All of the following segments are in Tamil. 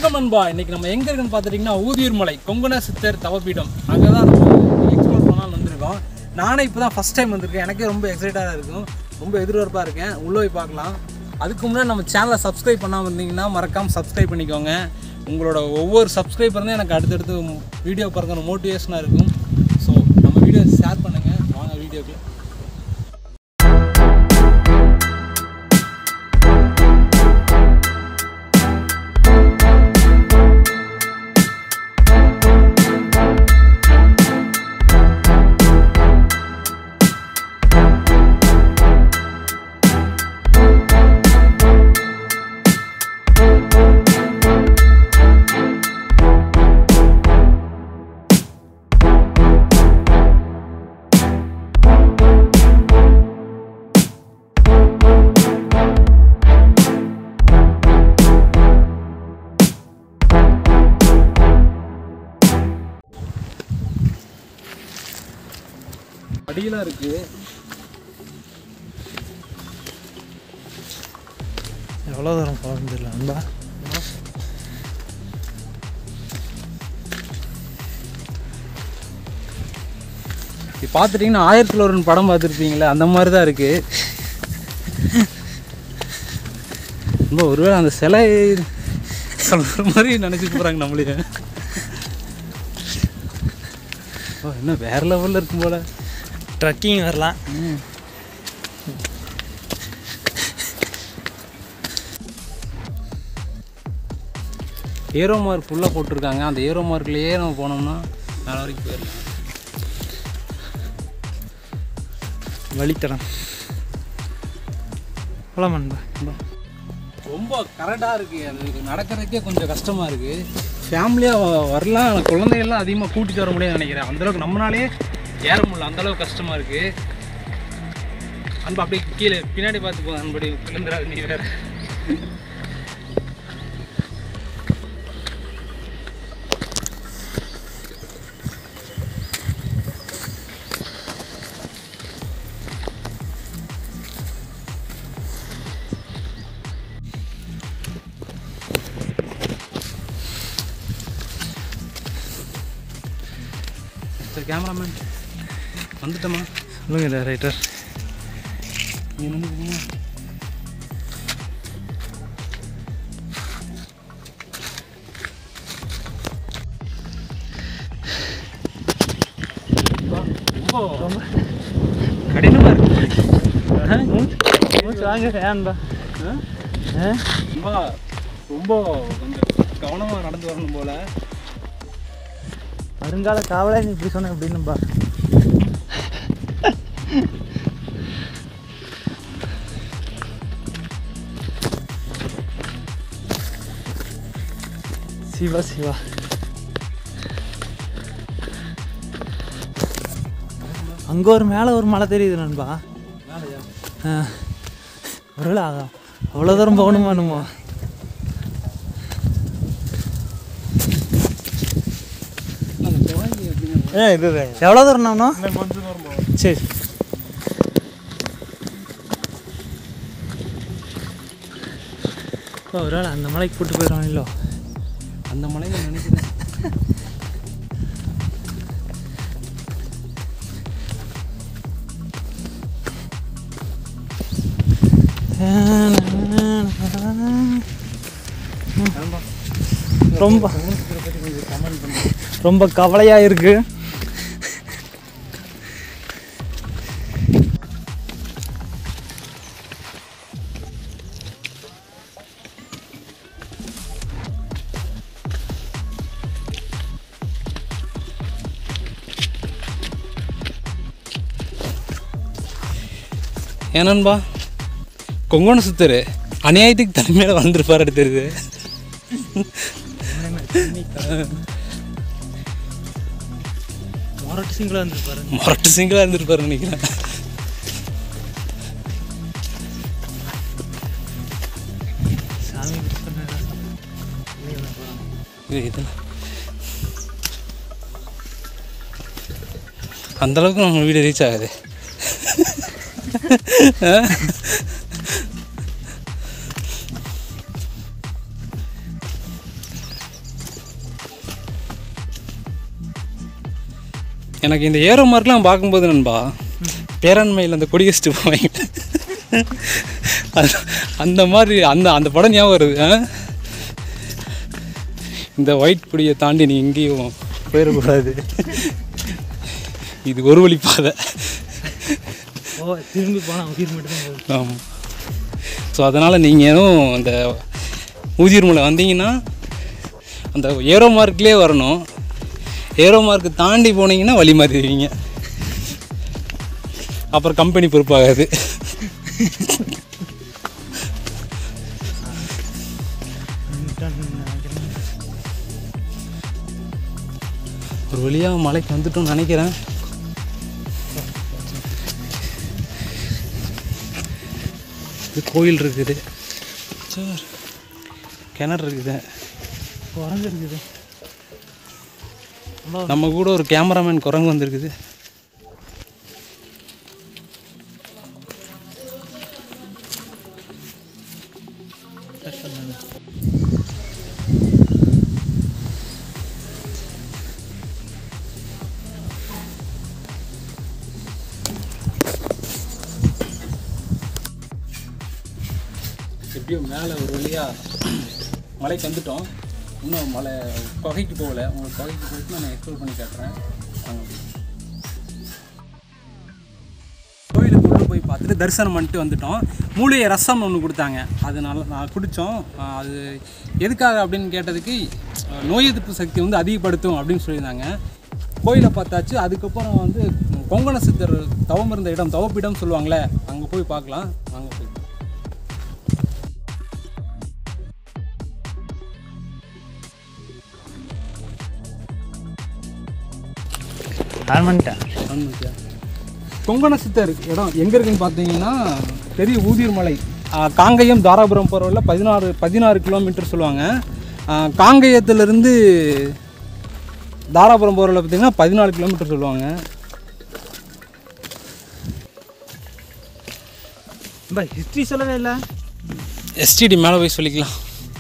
வணக்கம் அன்பா இன்னைக்கு நம்ம எங்க இருக்குன்னு பார்த்துட்டிங்கன்னா ஊதியூர் மலை கொங்குண சித்தர் தவப்பீடம் அங்கே தான் எக்ஸ்ப்ளோர் பண்ணாலும் வந்திருக்கோம் நானே இப்போ தான் ஃபஸ்ட் டைம் வந்திருக்கேன் எனக்கே ரொம்ப எக்ஸைட்டாக இருக்கும் ரொம்ப எதிர்பார்ப்பாக இருக்கேன் உள்ளே போய் பார்க்கலாம் அதுக்கு முன்னாடி நம்ம சேனலை சப்ஸ்கிரைப் பண்ணாமல் இருந்தீங்கன்னா மறக்காமல் சப்ஸ்கிரைப் பண்ணிக்கோங்க உங்களோட ஒவ்வொரு சப்ஸ்கிரைபர் தான் எனக்கு அடுத்தடுத்து வீடியோ பார்க்கணும் மோட்டிவேஷனாக இருக்கும் ஸோ நம்ம வீடியோ ஷேர் பண்ணுங்கள் வாங்க வீடியோக்கு அடியெல்லாம் இருக்குது எவ்வளோ தூரம் போகணும் தெரியல அன்பா இப்போ பார்த்துட்டிங்கன்னா ஆயிரத்தில் ஒரு படம் பார்த்துருப்பீங்களே அந்த மாதிரி தான் இருக்குது ரொம்ப ஒருவேளை அந்த சிலை சொல்கிற மாதிரி நினச்சிட்டு போகிறாங்க நம்மளே ஓ இன்னும் வேறு லெவலில் இருக்கும் போல ட்ரக்கிங் வரலாம் ஏரோ மார்க் ஃபுல்லாக போட்டிருக்காங்க அந்த ஏரோ மார்க்லேயே நம்ம போனோம்னா மேலே வரைக்கும் போயிடலாம் வழித்தடம் போகலாம் அன்பா ரொம்ப கரெக்டாக இருக்குது அது நடக்கிறதுக்கே கொஞ்சம் கஷ்டமாக இருக்குது ஃபேமிலியாக வரலாம் ஆனால் குழந்தைகள்லாம் அதிகமாக கூட்டிகிட்டு வர முடியாதுன்னு நினைக்கிறேன் அந்தளவுக்கு நம்மளாலே ஏற முடியல அந்தளவுக்கு கஷ்டமாக இருக்குது அன்பு அப்படியே கீழே பின்னாடி பார்த்து போ அன்படி விழுந்துடாது நீ வேறு சரி கேமராமேன் வந்துட்டோமா சொல்லுங்க ரைட்டர் நீ நின்றுக்கீங்க ரொம்ப ரொம்ப கடினமாக இருக்கு வாங்க ஏன்பா ரொம்ப ரொம்ப கொஞ்சம் கவனமாக நடந்து வரணும் போல வருங்கால காவலே நீ இப்படி சொன்ன எப்படின்னுப்பா சிவா சிவா அங்கே ஒரு மேலே ஒரு மலை தெரியுது நண்பா வேலையா ஆ. ஒருவேளை அதான் அவ்வளோ தூரம் போகணுமா என்னமோ அந்த குழந்தை எப்படிங்க ஏ இது எவ்வளோ தூரம் நானோ கொஞ்சம் தூரம் போகும் சரி இப்போ ஒரு வேளை அந்த மலைக்கு கூட்டு போயிடுவாங்களோ அந்த மலையை நினைக்கிறேன் ரொம்ப ரொம்ப கவலையாக இருக்கு ஏனன்பா கொங்கோண சுத்தர் அநியாயத்துக்கு தலைமையில வந்திருப்பாரு தெரியுது மொரட்டு சிங்கிளாக இருந்துருப்பாரு மொரட்டு சிங்கிளாக இருந்திருப்பாரு நினைக்கிறேன் சாமி இப்படி சொன்னாரா? இது இது அந்த அளவுக்கு நம்ம வீடு ரீச் ஆகுது எனக்கு இந்த ஏரோ மார்க்லாம் பார்க்கும்போது நண்பா பேரண்மையில் அந்த கொடி வச்சுட்டு போவாங்க அது- அந்த மாதிரி அந்த அந்த படம் ஞாபகம் வருது ஆ? இந்த ஒயிட் கொடியை தாண்டி நீ எங்கேயும் போயிடக்கூடாது இது ஒரு வழி பாதை ஓ திரும்பி போனால் உயிர் மட்டும் தான் போகுது ஆமாம் ஸோ அதனால் நீங்களும் இந்த ஊதியூர் மலை வந்தீங்கன்னா அந்த ஏரோ மார்க்லேயே வரணும் ஏரோ மார்க் தாண்டி போனீங்கன்னா வழி மாறிடுவீங்க அப்புறம் கம்பெனி பொறுப்பாகாது நினைக்கிறேன் ஒரு வழியாக மலைக்கு வந்துட்டோம்னு நினைக்கிறேன் இது கோயில் இருக்குது சார் கிணறு இருக்குது குறைஞ்சு இருக்குது நம்ம கூட ஒரு கேமராமேன் குரங்கு வந்திருக்குது எப்படியோ மேலே ஒரு வழியாக மலைக்கு வந்துட்டோம் இன்னும் மலை குகைக்கு போகல உங்களுக்கு குகைக்கு போயிட்டு நான் எக்ஸ்ப்ளோர் பண்ணி காட்டுறேன் வாங்க போய். கோயிலுக்கு உள்ளே போய் பார்த்துட்டு தரிசனம் பண்ணிட்டு வந்துட்டோம் மூலிகை ரசம் ஒன்று கொடுத்தாங்க அது நல்லா நான் குடித்தோம் அது எதுக்காக அப்படின்னு கேட்டதுக்கு அஹ், நோய் எதிர்ப்பு சக்தி வந்து அதிகப்படுத்தும் அப்படின்னு சொல்லியிருந்தாங்க கோயிலை பார்த்தாச்சு அதுக்கப்புறம் வந்து கொங்கண சித்தர் தவம் இருந்த இடம் தவப்பிடம் சொல்லுவாங்களே அங்கே போய் பார்க்கலாம் அங்கே போய் ஆன் பண்ணிட்டேன் ஆன்மீக. கொங்கண சித்தர் இடம் எங்கே இருக்குன்னு பார்த்தீங்கன்னா பெரிய ஊதியூர் மலை ஆ, காங்கயம் தாராபுரம் போகிற வழியில் பதினாறு பதினாறு கிலோமீட்டர் சொல்லுவாங்க ஆ, காங்கயத்திலிருந்து தாராபுரம் போகிற வழியில் பார்த்தீங்கன்னா பதினாலு கிலோமீட்டர் சொல்லுவாங்க பா ஹிஸ்ட்ரி சொல்லவே இல்லை எஸ்டிடி மேலே போய் சொல்லிக்கலாம்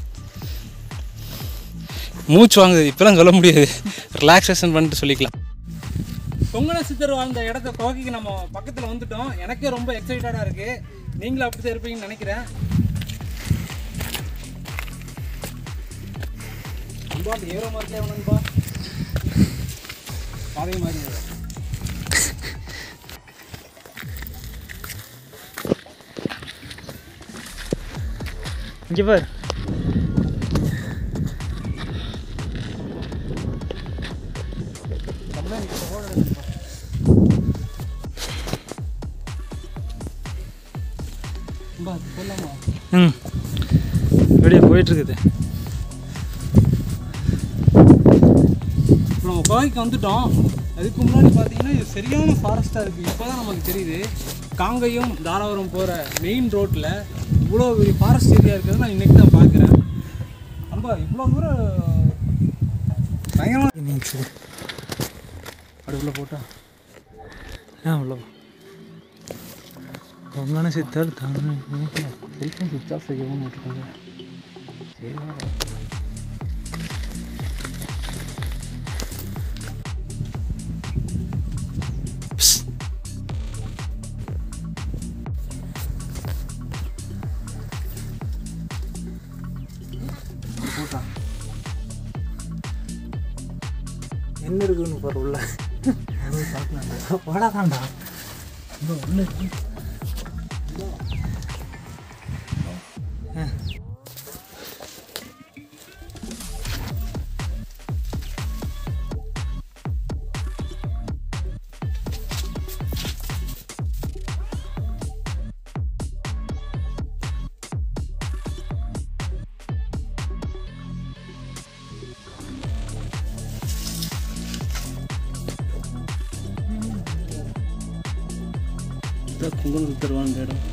மூச்சு வாங்குது இப்போலாம் சொல்ல முடியாது ரிலாக்ஸேஷன் பண்ணிட்டு சொல்லிக்கலாம் கொங்கண சித்தர் வாழ்ந்த இடத்த கோகைக்கு நம்ம பக்கத்தில் வந்துட்டோம் எனக்கே ரொம்ப எக்ஸைட்டடாக இருக்குது நீங்களும் அப்படி தான் இருப்பீங்கன்னு நினைக்கிறேன் நண்பா அந்த ஏரோ மார்க்கே நண்பா பாதை மாதிரி இங்கே பார் நண்பா சொல்லலாமா ம் வெளியே போயிட்டுருக்குது இப்போ நம்ம கோவைக்கு வந்துட்டோம் அதுக்கு முன்னாடி பார்த்தீங்கன்னா இது சரியான ஃபாரஸ்ட்டாக இருக்குது இப்போ தான் நமக்கு தெரியுது காங்கயம் தாராபுரம் போகிற மெயின் ரோட்டில் இவ்வளோ பெரிய ஃபாரஸ்ட் ஏரியா இருக்கிறது நான் இன்றைக்கி தான் பார்க்குறேன் நம்ம இவ்வளோ தூரம் பயங்கரமாக நீச்சு அப்படி உள்ள போட்டா ஆ உள்ள போ. பொங்கன சித்தர் தானே செல்ஃபோன் சுவிச் ஆஃப் செய்யவும் விட்டுருக்காங்க சரி போட்டா என்ன இருக்குன்னு பாரு உள்ள வாடாதான்டா உள்ள இருக்கு. ஆ. இதான் குங்குமம் தருவாங்க இடம்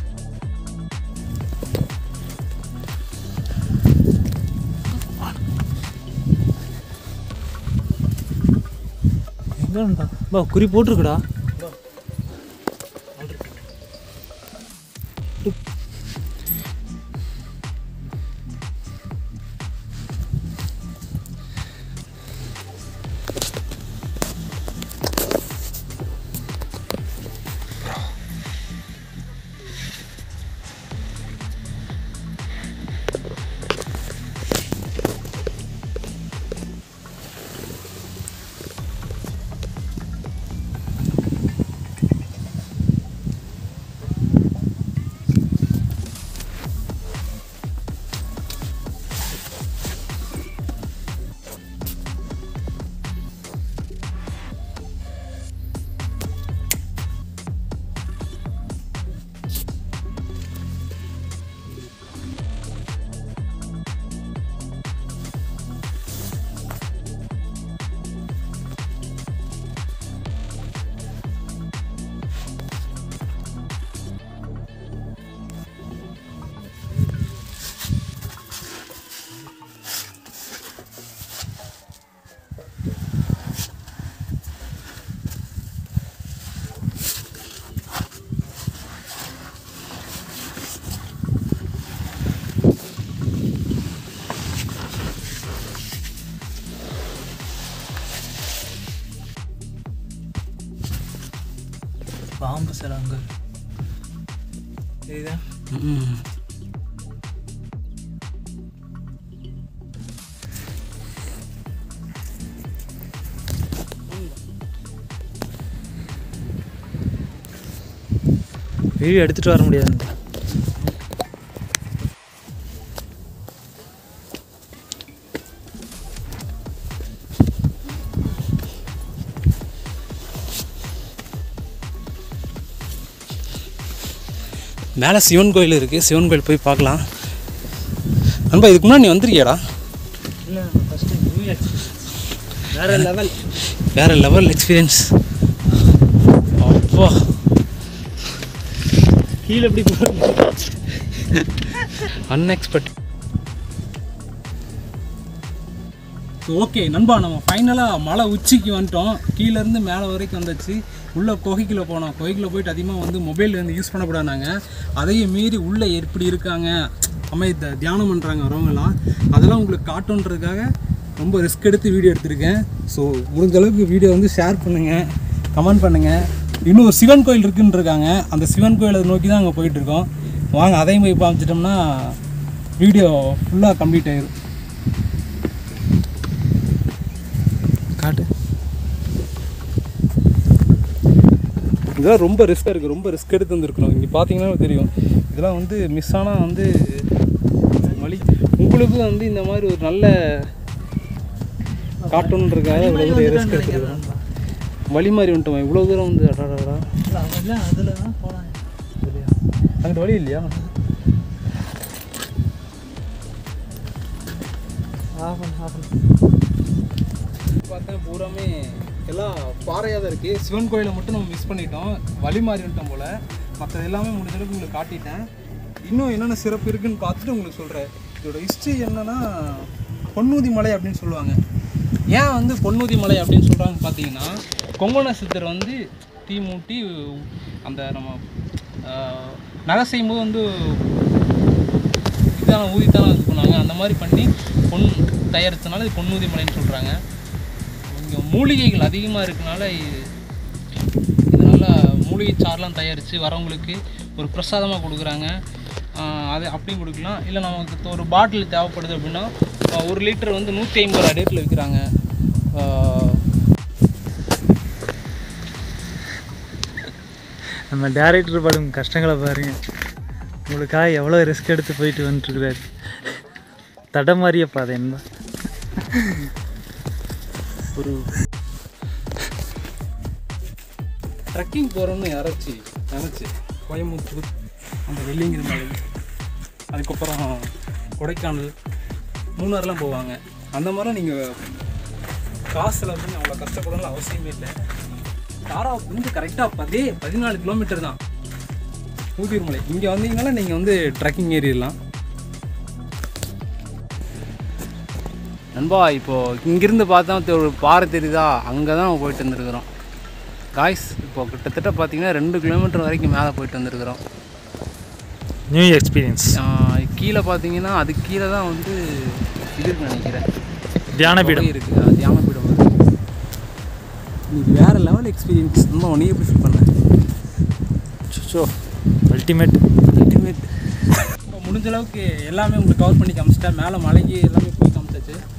எங்கடா பா குறி போட்டிருக்குடா பாம்பு சார் அங்கே தெரியுதா ம் வீடியோ எடுத்துகிட்டு வர முடியாது மேலே சிவன் கோயில் இருக்குது சிவன் கோயில் போய் பார்க்கலாம் நண்பா இதுக்கு முன்னாடி நீ வந்திருக்கியாடா இல்லை ஃபஸ்ட்டு நியூ வேறு லெவல் வேற லெவல் எக்ஸ்பீரியன்ஸ் அப்பா கீழே எப்படி போகிறது அன்எக்ஸ்பெக்ட் ஓகே நண்பா நம்ம ஃபைனலாக மலை உச்சிக்கு வந்துட்டோம் கீழேருந்து மேலே வரைக்கும் வந்துச்சு உள்ளே குகைக்குள்ளே போனோம் குகைக்குள்ளே போயிட்டு அதிகமாக வந்து மொபைல் வந்து யூஸ் பண்ணக்கூடாதுனாங்க அதையும் மீறி உள்ளே எப்படி இருக்காங்க அம்மா இந்த தியானம் பண்ணுறாங்க வரவங்கலாம் அதெல்லாம் உங்களுக்கு காட்டுன்றதுக்காக ரொம்ப ரிஸ்க் எடுத்து வீடியோ எடுத்திருக்கேன் ஸோ முடிஞ்ச அளவுக்கு வீடியோ வந்து ஷேர் பண்ணுங்கள் கமெண்ட் பண்ணுங்கள் இன்னும் ஒரு சிவன் கோயில் இருக்குன்னு இருக்காங்க அந்த சிவன் கோயிலை நோக்கி தான் அங்கே போயிட்டுருக்கோம் வாங்க அதையும் போய் காமிச்சிட்டோம்னா வீடியோ ஃபுல்லாக கம்ப்ளீட் ஆயிடும் காட்டு இதெல்லாம் ரொம்ப ரிஸ்க்காக இருக்குது ரொம்ப ரிஸ்க் எடுத்து வந்திருக்கிறோம் இங்கே பார்த்தீங்கன்னா தெரியும் இதெல்லாம் வந்து மிஸ் ஆனால் வந்து வழி உங்களுக்கும் வந்து இந்த மாதிரி ஒரு நல்ல காட்டணுன்றதுக்காக இவ்வளோ தூரம் ரிஸ்க் எடுத்துருக்கோம் வழி மாதிரி வந்துட்டோம் இவ்வளோ தூரம் வந்து அடாடா அதெல்லாம் அதில் தான் போனாங்க அங்கிட்டு வழி இல்லையா ஆஃப் பண்ணு ஆஃப் பண்ணு பார்த்தா பூராமே எல்லாம் பாறையாக தான் இருக்குது சிவன் கோயிலை மட்டும் நம்ம மிஸ் பண்ணிட்டோம் வழி மாறி வந்துட்டோம் போல் மற்றது எல்லாமே முடிஞ்ச அளவுக்கு உங்களுக்கு காட்டிட்டேன் இன்னும் என்னென்ன சிறப்பு இருக்குன்னு பார்த்துட்டு உங்களுக்கு சொல்கிறேன் இதோட ஹிஸ்ட்ரி என்னன்னா பொன்னூதி மலை அப்படின்னு சொல்லுவாங்க ஏன் வந்து பொன்னூதி மலை அப்படின்னு சொல்கிறாங்க பார்த்தீங்கன்னா கொங்கண சித்தர் வந்து தீ மூட்டி அந்த நம்ம ஆஹ், நகை செய்யும்போது வந்து இதான ஊதித்தான இது பண்ணுவாங்க அந்த மாதிரி பண்ணி பொன் தயாரித்தனால இது பொன்னூதி மலைன்னு சொல்கிறாங்க இங்கே மூலிகைகள் அதிகமாக இருக்கனால இது- இதனால் மூலிகை சாறுலாம் தயாரித்து வரவங்களுக்கு ஒரு பிரசாதமாக கொடுக்குறாங்க ஆஹ் அது அப்படியும் கொடுக்கலாம் இல்லை நமக்கு ஒரு பாட்டில் தேவைப்படுது அப்படின்னா ஆஹ் ஒரு லிட்டர் வந்து நூற்றி ஐம்பது ரூபா ரேட்டில் விற்கிறாங்க நம்ம டேரக்டர் படும் கஷ்டங்களை பாருங்க உங்களுக்காக எவ்வளோ ரிஸ்க் எடுத்து போயிட்டு வந்துட்டுருக்குறாரு தடமாறிய பாதை என்ன ஒரு ட்ரெக்கிங் போகிறோம்னு யாராச்சும் நினச்சி கோயம்புத்தூர் அந்த வெள்ளிங்கிரி மலை அதுக்கப்புறம் கொடைக்கானல் மூணாறுலாம் போவாங்க அந்த மாதிரிலாம் நீங்கள் காசில் வந்து அவ்வளோ கஷ்டப்படணும் அவசியமே இல்லை தாரா வந்து கரெக்டாக பதே பதினாலு கிலோமீட்டர் தான் ஊதியூர் மலை இங்கே வந்தீங்கன்னா நீங்கள் வந்து ட்ரெக்கிங் ஏறிடலாம் நண்பா இப்போது இங்கேருந்து பார்த்தா தெ- ஒரு பாறை தெரியுதா அங்கே தான் நம்ம போயிட்டு வந்துருக்குறோம் காய்ஸ் இப்போ கிட்டத்தட்ட பார்த்தீங்கன்னா ரெண்டு கிலோமீட்டர் வரைக்கும் மேலே போயிட்டு வந்திருக்கிறோம் நியூ எக்ஸ்பீரியன்ஸ் ஆஹ் கீழே பார்த்தீங்கன்னா அதுக்கு கீழே தான் வந்து இது இருக்குன்னு நினைக்கிறேன் தியான குகை இருக்கு ஆஹ் தியான பீடம் இருக்கு இன்னைக்கு வேற லெவல் எக்ஸ்பீரியன்ஸ் நம்ம உன்னையே எப்படி ஃபீல் பண்ணேன் ஸோ அல்டிமேட் அல்டிமேட் முடிஞ்ச அளவுக்கு எல்லாமே உங்களுக்கு கவர் பண்ணி காமிச்சிட்டேன் மேலே மலைக்கு எல்லாமே போய் காமிச்சாச்சு